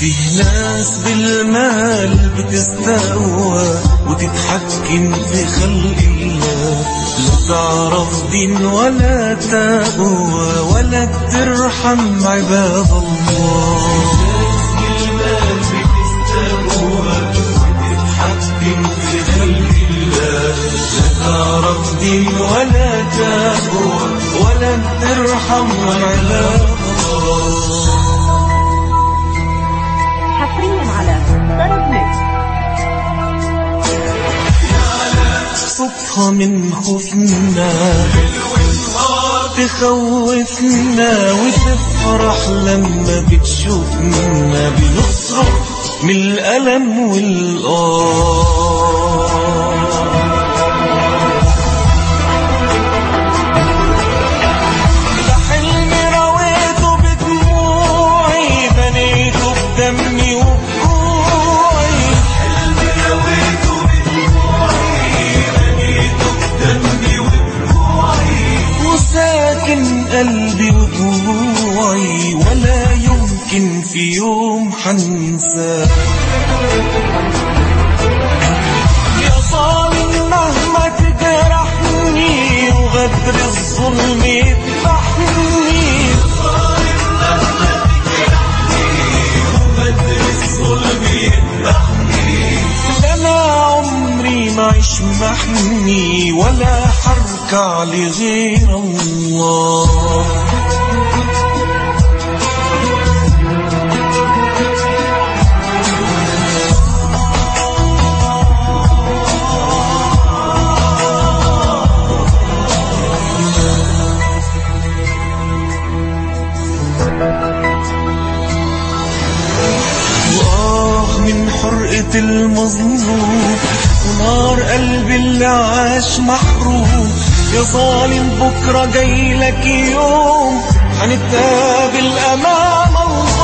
فيه ناس بالمال بتستقوى وتتحكم في خلق الله لا تعرف دين ولا تقوى ولا ترحم عباد الله ناس بالمال بتستقوى وتتحكم في خلق الله لا تعرف دين ولا تقوى ولا ترحم عباد الله حصريا على طرب ميكس صدفة من خوفنا تخوفنا وتفرح لما بتشوفنا بنصرخ من الألم والآه ده حلمي رويته بدموعي بنيته بدمي وبجوعي حلمي رويته بدموعي بنيته بدمي وبجوعي وساكن قلبي وجوعي ولا يمكن في يوم حنساه يا ظالم مهما تجرحني وغدر الظلم يذبحني ده انا عمري ما عيش محني ولا حركع لغير الله وآه من حرقة المظلوم ونار قلبي اللي عاش محروم يا ظالم بكرة جاي لك يوم هنتقابل أمام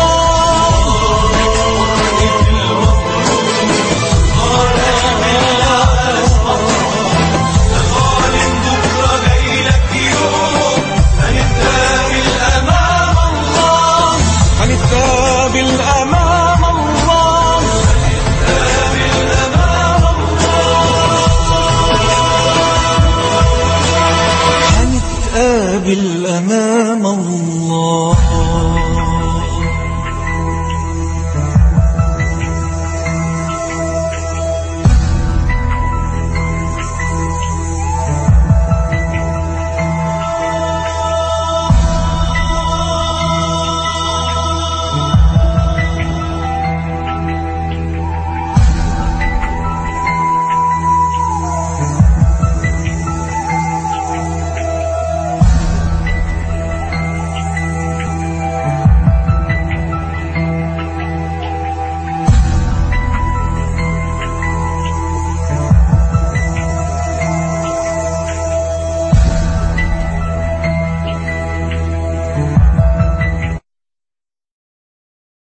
الله هنتقابل أمام الله هنتقابل أمام الله